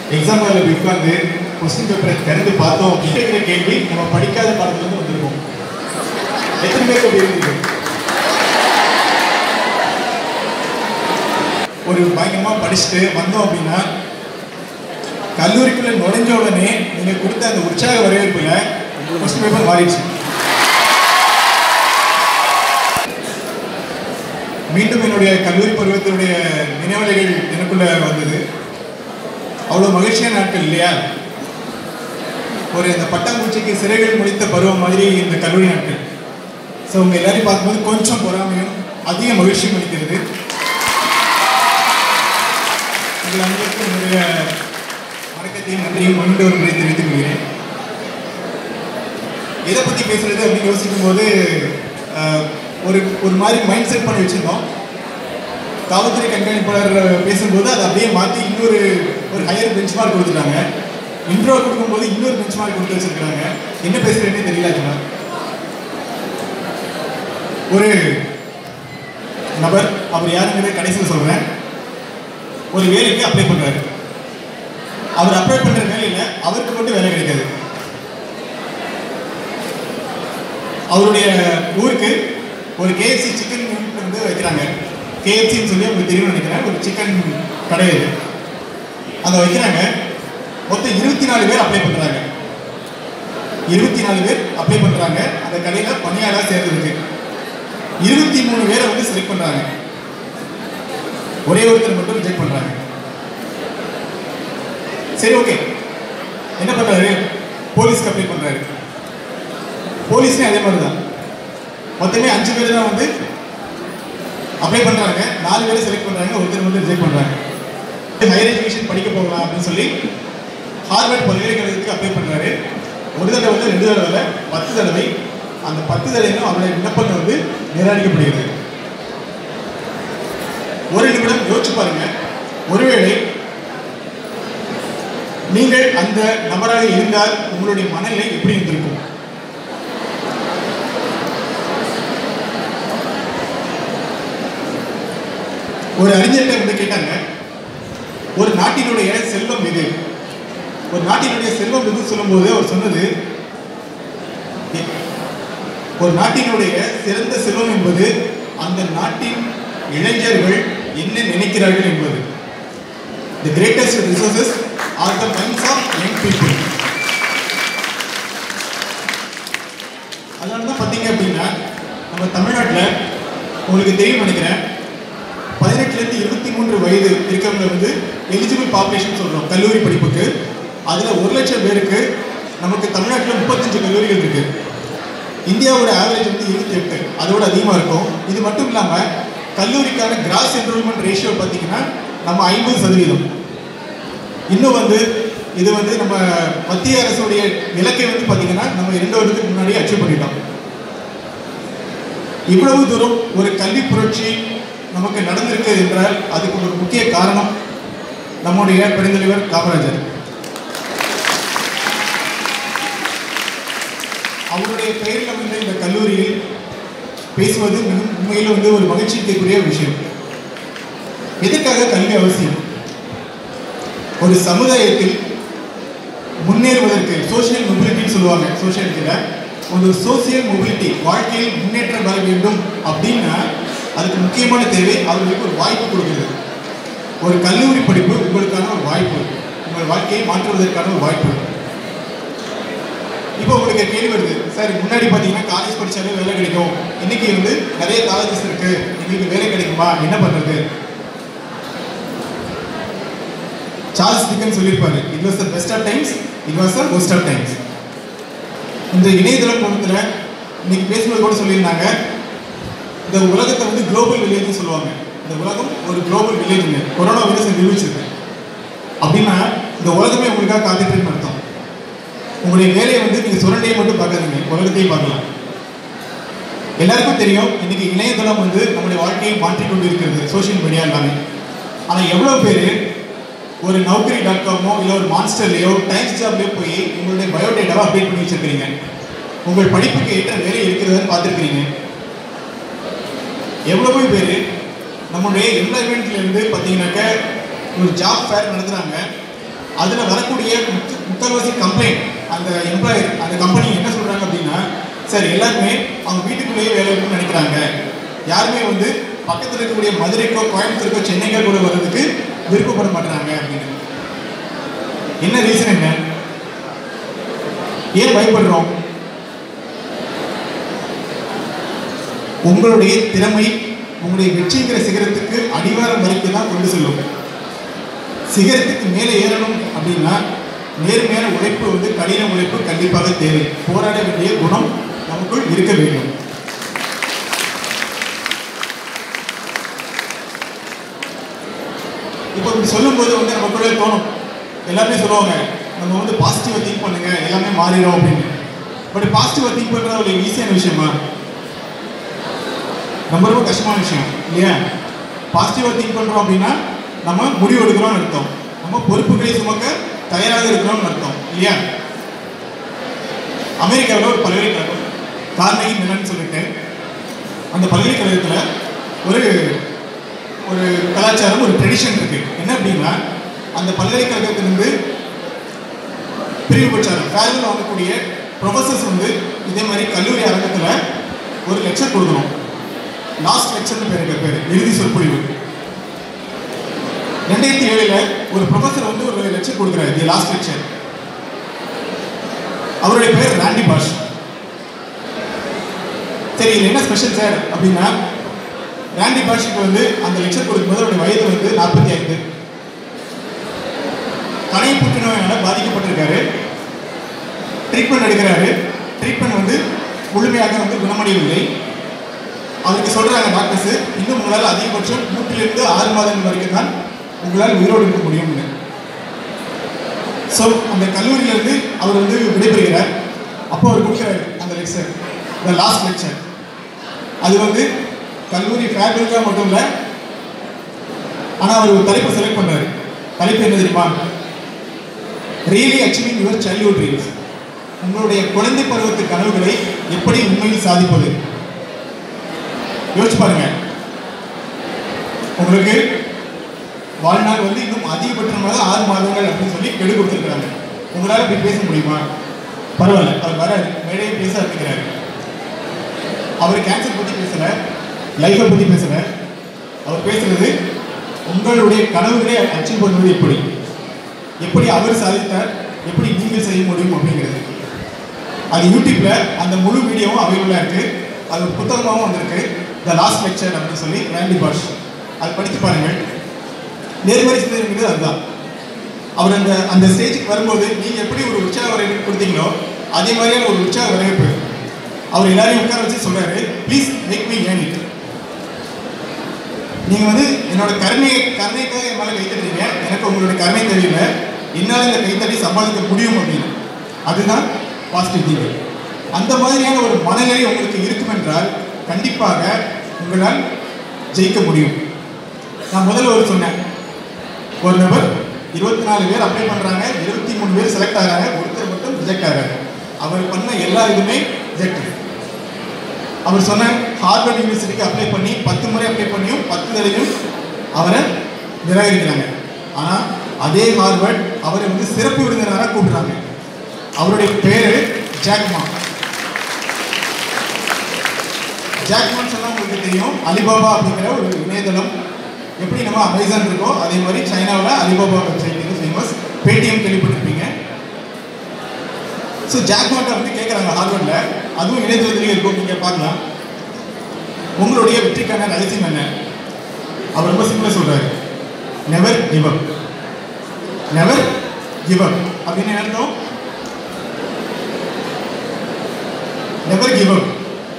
exam ஹாலில் உட்காந்து question பேப்பரை திறந்து பார்த்தோம் அப்படிங்கிற கேள்வி நம்ம படிக்காத பாடத்துலேருந்து வந்திருக்கோம் எத்தனை பேருக்கு அப்படி இருக்குது ஒரு பயங்கரமாக படிச்சுட்டு வந்தோம் அப்படின்னா கல்லூரிக்குள்ள நுழைஞ்ச உடனே நீங்க கொடுத்த அந்த உற்சாக வரவேற்புல கொஸ்டின் பேப்பர் மாறிடுச்சு மீண்டும் என்னுடைய கல்லூரி பருவத்தினுடைய நினைவலைகள் எனக்குள்ள வந்தது அவ்வளோ மகிழ்ச்சியான நாட்கள் இல்லையா ஒரு இந்த பட்டாம்பூச்சிக்கு சிறைகள் முடித்த பருவம் மாதிரி இந்த கல்லூரி நாட்கள் ஸோ உங்க எல்லாரையும் பார்க்கும்போது கொஞ்சம் பொறாமையும் அதிக மகிழ்ச்சியும் அளிக்கிறது உங்கள் அனைவருக்கும் என்னுடைய வணக்கத்தையும் நன்றியும் மீண்டும் ஒரு முறை தெரிவித்துக் கொள்கிறேன் எதை பற்றி பேசுறது அப்படின்னு யோசிக்கும் போது ஆஹ், ஒரு ஒரு மாதிரி மைண்ட் செட் பண்ணி வச்சிருந்தோம் காவல்துறை கண்காணிப்பாளர் பேசும்போது அதை அப்படியே மாற்றி இன்னொரு ஒரு ஹையர் பெஞ்ச் மார்க் கொடுத்துட்டாங்க இன்ட்ரோ கொடுக்கும்போது இன்னொரு பெஞ்ச் மார்க் கொடுத்து வச்சிருக்காங்க என்ன பேசுறேன்னே தெரியல ஆக்சுவலா ஒரு நபர் அவர் யாருங்கிறத கடைசியில் சொல்றேன் ஒரு வேலைக்கு அப்ளை பண்றாரு அவர் அப்ளை பண்ற வேலையில அவருக்கு மட்டும் வேலை கிடைக்காது அவருடைய ஊருக்கு ஒரு கேஎஃப்சி சிக்கன் யூனிட் வந்து வைக்கிறாங்க கேஎஃப்சின்னு சொல்லி உங்களுக்கு தெரியும் நினைக்கிறேன் ஒரு சிக்கன் கடை இது அதை வைக்கிறாங்க மொத்தம் இருபத்தி நாலு பேர் அப்ளை பண்றாங்க இருபத்தி நாலு பேர் அப்ளை பண்றாங்க அந்த கடையில பணியாளா சேர்றதுக்கு இருபத்தி மூணு பேரை வந்து செலக்ட் பண்றாங்க ஒரே ஒருத்தர் மட்டும் ரிஜெக்ட் பண்றாங்க சரி ஓகே என்ன பண்றாரு போலீஸ்க்கு அப்ளை பண்றாரு போலீஸ்லயும் அதே மாதிரி தான் மொத்தமே அஞ்சு பேர் தான் வந்து அப்ளை பண்றாங்க நாலு பேரை செலக்ட் பண்றாங்க ஒருத்தர் மட்டும் ரிஜெக்ட் பண்றாங்க ஹையர் எஜுகேஷன் படிக்க போகலாம் அப்படின்னு சொல்லி ஹார்வர்ட் பல்கலைக்கழகத்துக்கு அப்ளை பண்றாரு ஒரு தடவை வந்து ரெண்டு தடவை இல்ல, பத்து தடவை அந்த பத்து தடவையும் அவருடைய விண்ணப்பங்கள் வந்து நிராகரிக்கப்படுகிறது ஒரு நிமிடம் யோசிச்சு பாருங்க ஒருவேளை நீங்கள் அந்த நபராக இருந்தால் உங்களுடைய மனநிலை எப்படி இருந்திருக்கும் ஒரு அறிஞர்கிட்ட வந்து கேட்டாங்க ஒரு நாட்டினுடைய செல்வம் எது ஒரு நாட்டினுடைய செல்வம் எது சொல்லும்போது அவர் சொன்னது எ- ஒரு நாட்டினுடைய சிறந்த செல்வம் என்பது அந்த நாட்டின் இளைஞர்கள் என்ன நினைக்கிறார்கள் என்பது the greatest resources are the minds of young people அதனால தான் பார்த்தீங்க அப்படின்னா நம்ம தமிழ்நாட்டில் உங்களுக்கு தெரியும் நினைக்கிறேன் பதினெட்டுலேருந்து இருபத்தி மூன்று வயது இருக்கவங்க வந்து எலிஜிபிள் பாப்புலேஷன் சொல்கிறோம் கல்லூரி படிப்புக்கு அதில் ஒரு லட்சம் பேருக்கு நமக்கு தமிழ்நாட்டில் முப்பத்தஞ்சு கல்லூரிகள் இருக்கு இந்தியாவோட ஆவரேஜ் வந்து இருபத்தி எட்டு அதோட அதிகமாக இருக்கும் இது மட்டும் இல்லாமல் கல்லூரிக்கான கிராஸ் என்ரோல்மெண்ட் ரேஷியோ பார்த்தீங்கன்னா நம்ம ஐம்பது சதவீதம் இன்னும் வந்து இது வந்து நம்ம மத்திய அரசுடைய இலக்கை வந்து பார்த்தீங்கன்னா நம்ம இரண்டு வருடத்துக்கு முன்னாடி அச்சீவ் பண்ணிட்டோம் இவ்வளவு தூரம் ஒரு கல்வி புரட்சி நமக்கு நடந்திருக்கு என்றால் அதுக்கு ஒரு முக்கிய காரணம் நம்முடைய பெருந்தலைவர் காமராஜர் அவருடைய பெயரில் அமைந்த இந்த கல்லூரியில் பேசுவது மிகவும் உண்மையில் வந்து ஒரு மகிழ்ச்சிக்குரிய விஷயம் எதற்காக கல்வி அவசியம் ஒரு சமுதாயத்தில் முன்னேறுவதற்கு சோஷியல் மொபிலிட்டின்னு சொல்லுவாங்க சோஷியலிட்டியில் ஒரு சோசியல் மொபிலிட்டி வாழ்க்கையில் முன்னேற்றம் வர வேண்டும் அப்படின்னா அதுக்கு முக்கியமான தேவை அவர்களுக்கு ஒரு வாய்ப்பு கொடுக்கிறது ஒரு கல்லூரி படிப்பு உங்களுக்கான ஒரு வாய்ப்பு உங்கள் வாழ்க்கையை மாற்றுவதற்கான ஒரு வாய்ப்பு இப்போ உங்களுக்கு கேள்வி வருது சார் முன்னாடி பார்த்தீங்கன்னா காலேஜ் படிச்சாலே வேலை கிடைக்கும் இன்னைக்கு வந்து நிறைய காலேஜஸ் இருக்கு எங்களுக்கு வேலை கிடைக்குமா என்ன பண்றது சார்ல்ஸ் டிக்கன் சொல்லியிருப்பாரு it was the best of times it was the worst of times இந்த இணையதள கோணத்தில் இன்னைக்கு பேசும்போது கூட சொல்லியிருந்தாங்க இந்த உலகத்தை வந்து குளோபல் வில்லேஜ்னு சொல்லுவாங்க இந்த உலகம் ஒரு குளோபல் வில்லேஜுங்க கொரோனா வைரஸ் நிரூபிச்சிருக்கு அப்படின்னா இந்த உலகமே உங்களுக்காக காத்துட்டு இருக்குன்னு அர்த்தம் உங்களுடைய வேலையை வந்து நீங்கள் சுரண்டையை மட்டும் பார்க்காதீங்க உலகத்தையும் பார்க்கலாம் எல்லாருக்கும் தெரியும் இன்னைக்கு இணையதளம் வந்து நம்முடைய வாழ்க்கையை மாற்றிக்கொண்டு இருக்கிறது சோஷியல் மீடியா எல்லாமே ஆனால் எவ்வளோ பேர் ஒரு நௌக்கரி டாட் காமோ இல்லை ஒரு மான்ஸ்டர்லையோ டைம்ஸ் ஜாப்லையோ போய் உங்களுடைய பயோடேட்டாவை அப்டேட் பண்ணி வச்சிருக்கிறீங்க உங்கள் படிப்புக்கு ஏற்ற வேலை இருக்கிறதுன்னு பார்த்துருக்கிறீங்க எவ்வளவோ பேர் நம்முடைய எம்ப்ளாய்மெண்ட்ல இருந்து பார்த்தீங்கன்னாக்க ஒரு ஜாப் ஃபேர் நடத்துகிறாங்க அதில் வரக்கூடிய முக்க- முக்கால்வாசி கம்ப்ளைண்ட் அந்த எம்ப்ளாயர் அந்த கம்பெனி என்ன சொல்கிறாங்க அப்படின்னா சார் எல்லாருமே அவங்க வீட்டுக்குள்ளேயே வேலை இருக்குன்னு நினைக்கிறாங்க யாருமே வந்து பக்கத்தில் இருக்கக்கூடிய மதுரைக்கோ கோயம்புத்தூருக்கோ சென்னைக்கோ கூட வர்றதுக்கு விருப்பப்பட மாட்டாங்க அப்படின்னு என்ன ரீசன் என்ன ஏன் பயப்படுறோம் உங்களுடைய திறமை உங்களுடைய வெற்றிங்கிற சிகரத்துக்கு அடிவாரம் வரைக்கும் தான் கொண்டு செல்லும் சிகரத்துக்கு மேலே ஏறணும் அப்படின்னா நேர்மையான உழைப்பு வந்து கடின உழைப்பு கண்டிப்பாக தேவை போராட வேண்டிய குணம் நமக்குள் இருக்க வேண்டும் இப்போ இப்படி சொல்லும்போது வந்து நமக்குள்ளே தோணும் எல்லாருமே சொல்லுவாங்க நம்ம வந்து பாசிட்டிவாக திங்க் பண்ணுங்க எல்லாமே மாறிடும் அப்படின்னு பட் பாசிட்டிவாக திங்க் பண்ணுறது ஒரு ஈஸியான விஷயமா ரொம்ப ரொம்ப கஷ்டமான விஷயம் இல்லையா பாசிட்டிவாக திங்க் பண்ணுறோம் அப்படின்னா நம்ம முடிவு எடுக்கிறோம்னு அர்த்தம் நம்ம பொறுப்புகளை சுமக்க தயாராக இருக்கிறோம்னு அர்த்தம் இல்லையா அமெரிக்காவில் ஒரு பல்கலைக்கழகம் கார்னகி மெலன் சொல்லிட்டு அந்த பல்கலைக்கழகத்தில் ஒரு ஒரு கலாச்சாரம் ஒரு ட்ரெடிஷன் இருக்கு என்ன அப்படின்னா அந்த பல்கலைக்கழகத்திலிருந்து பிரிவு பெற்றார் ஃபேர்வெல் வாங்கக்கூடிய ப்ரொஃபசர்ஸ் வந்து இதே மாதிரி கல்லூரி அரங்கத்தில் ஒரு லெக்சர் கொடுக்கணும் லாஸ்ட் லெக்சர்னு பேர் இருக்க பேர் இறுதி சொற்பொழிவு ரெண்டாயிரத்தி ஏழுல ஒரு ப்ரொஃபசர் வந்து ஒரு லெக்சர் கொடுக்குறாரு தி லாஸ்ட் லெக்சர் அவருடைய பேர் ராண்டி பாஷ் சரி இது என்ன ஸ்பெஷல் சார் அப்படின்னா ராண்டி பாஷுக்கு வந்து அந்த லெக்சர் கொடுக்கும்போது அவருடைய வயது வந்து நாற்பத்தி ஐந்து கணை புற்றுநோயால் பாதிக்கப்பட்டிருக்காரு ட்ரீட்மெண்ட் எடுக்கிறாரு ட்ரீட்மெண்ட் வந்து முழுமையாக வந்து குணமடையவில்லை அவருக்கு சொல்றாங்க டாக்டர்ஸ் இன்னும் உங்களால் அதிகபட்சம் மூன்றிலிருந்து ஆறு மாதங்கள் வரைக்கும் தான் உங்களால் உயிரோடு இருக்க முடியும்னு ஸோ அந்த கல்லூரியிலிருந்து அவர் வந்து விடைபெறுகிறார் அப்போ அவர் கொடுக்குறாரு அந்த லெக்சர் த லாஸ்ட் லெக்சர் அது வந்து கல்லூரி ஃபேக்கல்ட்டியாக மட்டும் இல்லை ஆனால் அவர் ஒரு தலைப்பை செலக்ட் பண்ணாரு தலைப்பு என்ன தெரியுமா really achieving your childhood dreams உங்களுடைய குழந்தை பருவத்து கனவுகளை எப்படி உண்மையில் சாதிப்பது யோசிச்சு பாருங்க உங்களுக்கு வாழ்நாள் வந்து இன்னும் அதிகபட்சமாக ஆறு மாதங்கள் அப்படின்னு சொல்லி கெடு கொடுத்துருக்காங்க உங்களால் இப்படி பேச முடியுமா பரவாயில்ல அவர் வர மேடையை பேச ஆரம்பிக்கிறாரு அவர் கேன்சர் பற்றி பேசல லைஃப்பை பற்றி பேசல அவர் பேசுறது உங்களுடைய கனவுகளை அச்சீவ் பண்ணுவது எப்படி எப்படி அவர் சாதித்தார் எப்படி நீங்கள் செய்ய முடியும் அப்படிங்கிறது அது யூடியூப்ல அந்த முழு வீடியோவும் அவைலபிளாக இருக்கு அது ஒரு புத்தகமாகவும் வந்திருக்கு த லாஸ்ட் லெக்சர் அப்படின்னு சொல்லி ராண்டி பாஷ் அது படித்து பாருங்கள் நேர்மறை சிந்தனைங்கிறது அதுதான் அவர் அந்த அந்த ஸ்டேஜுக்கு வரும்போது நீங்கள் எப்படி ஒரு உற்சாக வரவேற்பு கொடுத்தீங்களோ அதே மாதிரியான ஒரு உற்சாக வரவேற்பு அவர் எல்லாரையும் உட்கார வச்சு சொல்றாரு ப்ளீஸ் மேக் மீ ஏன் இட் நீங்க வந்து என்னோட கருணை கருணைக்காக என் மேல கைத்தட்டுறீங்க எனக்கு உங்களுடைய கருணை தெரியல என்னால் இந்த கைத்தட்டி சம்பாதிக்க முடியும் அப்படின்னு அதுதான் பாசிட்டிவ் திங்கிங் அந்த மாதிரியான ஒரு மனநிலை உங்களுக்கு இருக்கும் என்றால் கண்டிப்பாக உங்களால் ஜெயிக்க முடியும் நான் முதல்ல ஒரு சொன்னேன் ஒரு நபர் இருபத்தி நாலு பேர் அப்ளை பண்றாங்க இருபத்தி மூணு பேர் செலக்ட் ஆகிறாங்க ஒருத்தர் மட்டும் ரிஜெக்ட் ஆகிறாங்க அவர் பண்ண எல்லா இதுவுமே ரிஜெக்ட் அவர் சொன்ன ஹார்வர்ட் யூனிவர்சிட்டிக்கு அப்ளை பண்ணி பத்து முறை அப்ளை பண்ணியும் பத்து தடவையும் அவரை நிராகரிக்கிறாங்க ஆனால் அதே ஹார்வர்ட் அவரை வந்து சிறப்பு விருந்தினராக கூப்பிடுறாங்க அவருடைய பேரு ஜாக்மா ஜாக்மான் சொன்னா உங்களுக்கு தெரியும் அலிபாபா அப்படிங்கிற ஒரு இணையதளம் எப்படி நம்ம அமேசான் இருக்கோ அதே மாதிரி சைனாவில் அலிபாபா வெப்சைட் இது ஃபேமஸ் பேடிஎம் கேள்விப்பட்டிருப்பீங்க ஸோ ஜாக்மாட்டை வந்து கேட்குறாங்க ஹார்வர்டில் அதுவும் இணையதளத்திலேயே இருக்கும் நீங்கள் பார்க்கலாம் உங்களுடைய வெற்றிக்கான ரகசியம் என்ன அவர் ரொம்ப சிம்பிளாக சொல்கிறாரு never give up never give up அப்படின்னு என்ன அர்த்தம் நெவர் கிவ் அப்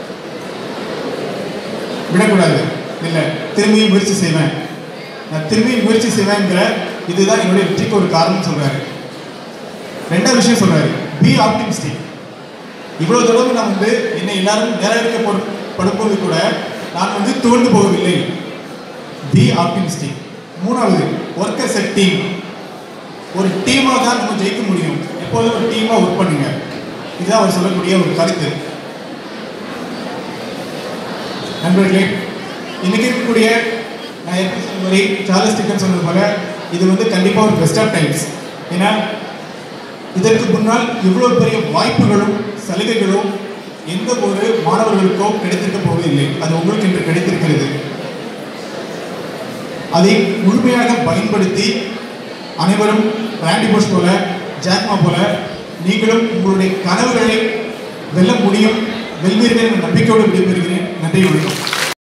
விடக்கூடாது இல்லை திரும்பியும் முயற்சி செய்வேன் நான் திரும்பியும் முயற்சி செய்வேங்கிற இதுதான் என்னுடைய வெற்றிக்கு ஒரு காரணம் சொல்றாரு ரெண்டாவது விஷயம் சொல்றாரு பி ஆப்டிமிஸ்டிக் இவ்வளவு தூரம் நான் வந்து என்னை எல்லாரும் நிராகரிக்க படும்போது கூட நான் வந்து துவண்டு போகவில்லை பி ஆப்டிமிஸ்டிக் மூணாவது ஒர்க்கர் செட் டீம் ஒரு டீமாக தான் நம்ம ஜெயிக்க முடியும் எப்போதும் ஒரு டீமாக ஒர்க் பண்ணுங்க இதுதான் அவர் சொல்லக்கூடிய ஒரு கருத்து நண்பர்களே இன்னைக்கு இருக்கக்கூடிய நான் எப்படி சொன்ன மாதிரி சார்லஸ் டிக்கன் சொன்னது போல இது வந்து கண்டிப்பாக ஒரு பெஸ்ட் ஆஃப் டைம்ஸ் ஏன்னா இதற்கு முன்னால் இவ்வளோ பெரிய வாய்ப்புகளும் சலுகைகளும் எந்த ஒரு மாணவர்களுக்கோ கிடைத்திருக்க போவதில்லை அது உங்களுக்கு இன்று கிடைத்திருக்கிறது அதை முழுமையாக பயன்படுத்தி அனைவரும் ராண்டி போஷ் போல ஜாக்மா போல நீங்களும் உங்களுடைய கனவுகளை வெல்ல முடியும் வெல்வீர்கள் என்ற நம்பிக்கையோடு விடைபெறுகிறேன் நன்றி வணக்கம்